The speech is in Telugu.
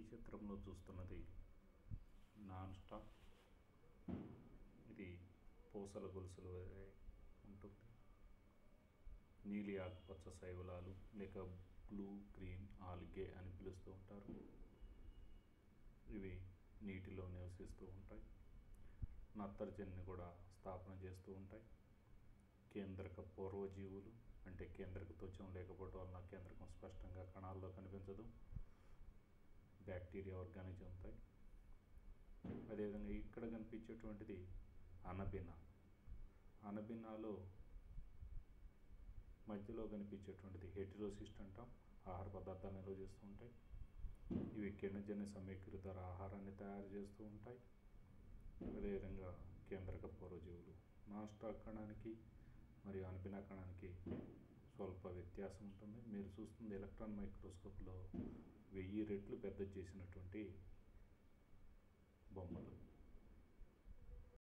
చిత్రంలో చూస్తున్నది నాన్ స్టాప్ ఇది పూసల గొలుసుల వలె ఉంటుంది నీలి ఆకుపచ్చ శైవలాలు లేక బ్లూ గ్రీన్ ఆల్గే అని పిలుస్తూ ఉంటారు ఇవి నీటిలో నివసిస్తూ ఉంటాయి నత్తరజనిని కూడా స్థాపన చేస్తూ ఉంటాయి కేంద్రక పూర్వజీవులు అంటే కేంద్రక త్వచం లేకపోవడం వలన కేంద్రకం స్పష్టంగా కణాల్లో కనిపించదు బ్యాక్టీరియా ఆర్గానిజం ఉంటాయి అదేవిధంగా ఇక్కడ కనిపించేటువంటిది అనబిన అనబినాలో మధ్యలో కనిపించేటువంటిది హెటిరోసిస్ట్ అంటాం ఆహార పదార్థాలు నిల్వ చేస్తూ ఉంటాయి ఇవి కిరణజన్య సమీకృత ద్వారా ఆహారాన్ని తయారు చేస్తూ ఉంటాయి అదేవిధంగా కేంద్రక పూర్వజీవులు నాస్టాక్ కణానికి మరియు అనిపిన కణానికి స్వల్ప వ్యత్యాసం ఉంటుంది మీరు చూస్తుంది ఎలక్ట్రాన్ మైక్రోస్కోప్లో వెయ్యి రెట్లు పెద్ద చేసినటువంటి